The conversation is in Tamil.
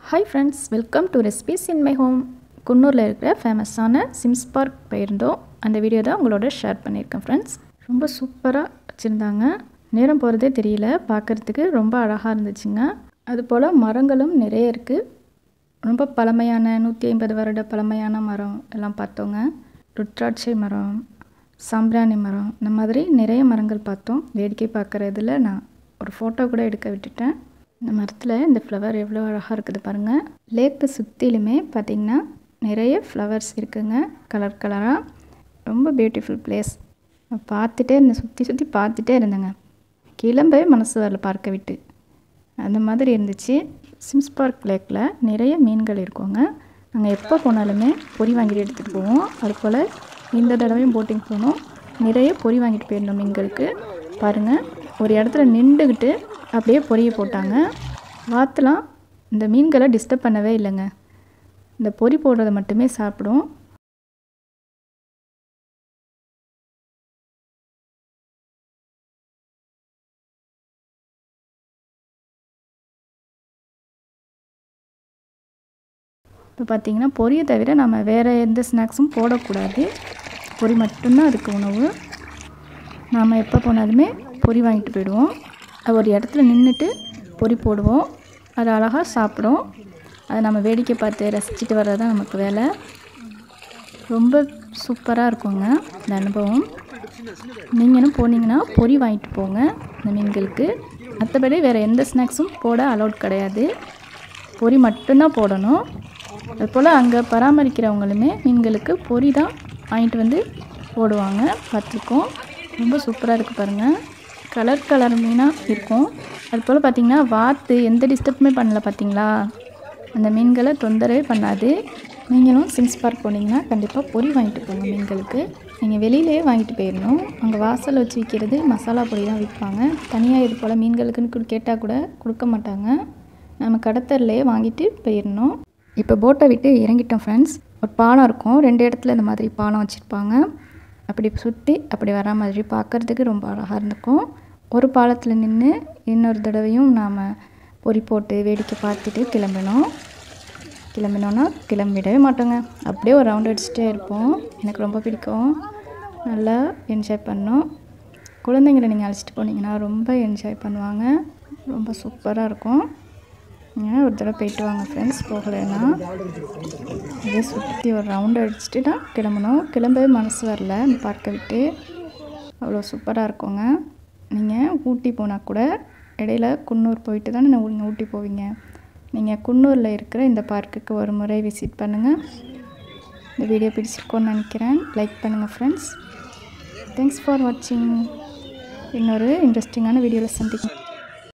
hi friends welcome to recipes in my home குன்னூரில் இருக்கிற ஃபேமஸான சிம்ஸ் பார்க் போயிருந்தோம் அந்த வீடியோ தான் உங்களோட ஷேர் பண்ணியிருக்கேன் ஃப்ரெண்ட்ஸ் ரொம்ப சூப்பராக வச்சுருந்தாங்க நேரம் போகிறதே தெரியல பார்க்குறதுக்கு ரொம்ப அழகாக இருந்துச்சுங்க அதுபோல் மரங்களும் நிறைய இருக்குது ரொம்ப பழமையான நூற்றி ஐம்பது வருட பழமையான மரம் எல்லாம் பார்த்தோங்க ருத்ராட்சை மரம் சாம்பிராணி மரம் இந்த மாதிரி நிறைய மரங்கள் பார்த்தோம் வேடிக்கை பார்க்குறதுல நான் ஒரு ஃபோட்டோ கூட எடுக்க விட்டுட்டேன் இந்த மரத்தில் இந்த ஃப்ளவர் எவ்வளோ அழகாக இருக்குது பாருங்கள் லேக்கு சுற்றிலுமே பார்த்திங்கன்னா நிறைய ஃப்ளவர்ஸ் இருக்குங்க கலர் கலராக ரொம்ப பியூட்டிஃபுல் பிளேஸ் பார்த்துட்டே இருந்தேன் சுற்றி சுற்றி பார்த்துட்டே இருந்தேங்க கிளம்பவே மனசு வரல பார்க்க விட்டு அந்த மாதிரி இருந்துச்சு சிம்ஸ் பார்க் லேக்கில் நிறைய மீன்கள் இருக்குங்க நாங்கள் எப்போ போனாலுமே பொறி வாங்கிட்டு எடுத்துகிட்டு போவோம் அதுபோல் இந்த தடவையும் போட்டிங் போனோம் நிறைய பொறி வாங்கிட்டு போயிருந்தோம் மீன்களுக்கு பாருங்கள் ஒரு இடத்துல நின்றுக்கிட்டு அப்படியே பொரிய போட்டாங்க வாத்துலாம் இந்த மீன்களை டிஸ்டர்ப் பண்ணவே இல்லைங்க இந்த பொறி போடுறத மட்டுமே சாப்பிடும் இப்போ பார்த்தீங்கன்னா பொரியை தவிர நம்ம வேறு எந்த ஸ்நாக்ஸும் போடக்கூடாது பொரி மட்டும்தான் அதுக்கு உணவு நாம் எப்போ போனாலுமே பொரி வாங்கிட்டு போயிடுவோம் அது ஒரு இடத்துல நின்றுட்டு பொரி போடுவோம் அது அழகாக சாப்பிடும் அதை நம்ம வேடிக்கை பார்த்து ரசிச்சுட்டு வர்றது தான் நமக்கு வேலை ரொம்ப சூப்பராக இருக்குங்க இந்த அனுபவம் நீங்களும் போனீங்கன்னா பொரி வாங்கிட்டு போங்க இந்த மீன்களுக்கு மற்றபடி வேறு எந்த ஸ்நாக்ஸும் போட அலௌட் கிடையாது பொரி மட்டும்தான் போடணும் அதுபோல் அங்கே பராமரிக்கிறவங்களுமே மீன்களுக்கு பொரி தான் வாங்கிட்டு வந்து போடுவாங்க பார்த்துருக்கோம் ரொம்ப சூப்பராக இருக்குது பாருங்கள் கலர் கலர் மீனாக இருக்கும் அதுபோல் பார்த்திங்கன்னா வாத்து எந்த டிஸ்டர்புமே பண்ணல பார்த்தீங்களா அந்த மீன்களை தொந்தரவே பண்ணாது நீங்களும் சிம்ஸ் பார்க் போனீங்கன்னா கண்டிப்பாக பொரி வாங்கிட்டு போங்க மீன்களுக்கு நீங்கள் வெளியிலே வாங்கிட்டு போயிடணும் அங்கே வாசல் வச்சு விற்கிறது மசாலா பொடி தான் விற்பாங்க தனியாக இது போல் மீன்களுக்குன்னு கேட்டால் கூட கொடுக்க மாட்டாங்க நம்ம கடத்தரிலே வாங்கிட்டு போயிடணும் இப்போ போட்டை விட்டு இறங்கிட்டோம் ஃப்ரெண்ட்ஸ் ஒரு பாலம் இருக்கும் ரெண்டு இடத்துல இந்த மாதிரி பாலம் வச்சுருப்பாங்க அப்படி சுற்றி அப்படி வரா மாதிரி பார்க்குறதுக்கு ரொம்ப அழகாக இருந்திருக்கும் ஒரு பாலத்தில் நின்று இன்னொரு தடவையும் நாம் பொறி போட்டு வேடிக்கை பார்த்துட்டு கிளம்பினோம் கிளம்பினோன்னா கிளம்பிடவே மாட்டோங்க அப்படியே ஒரு ரவுண்ட் அடிச்சுட்டே இருப்போம் எனக்கு ரொம்ப பிடிக்கும் நல்லா என்ஜாய் பண்ணோம் குழந்தைங்களை நீங்கள் அழைச்சிட்டு போனீங்கன்னா ரொம்ப என்ஜாய் பண்ணுவாங்க ரொம்ப சூப்பராக இருக்கும் நீங்கள் ஒரு தடவை போயிட்டு வாங்க ஃப்ரெண்ட்ஸ் போகலைன்னா இதே சுற்றி ஒரு ரவுண்ட் அடிச்சுட்டு தான் கிளம்பணும் கிளம்பவே மனசு வரல இந்த பார்க்கை விட்டு அவ்வளோ சூப்பராக இருக்குங்க நீங்கள் ஊட்டி போனால் கூட இடையில குன்னூர் போயிட்டு தானே நீங்கள் ஊட்டி போவீங்க நீங்கள் குன்னூரில் இருக்கிற இந்த பார்க்குக்கு ஒரு முறை விசிட் பண்ணுங்கள் இந்த வீடியோ பிடிச்சிருக்கோன்னு நினைக்கிறேன் லைக் பண்ணுங்கள் ஃப்ரெண்ட்ஸ் தேங்க்ஸ் ஃபார் வாட்சிங் இன்னொரு இன்ட்ரெஸ்டிங்கான வீடியோவில் சந்திக்கும்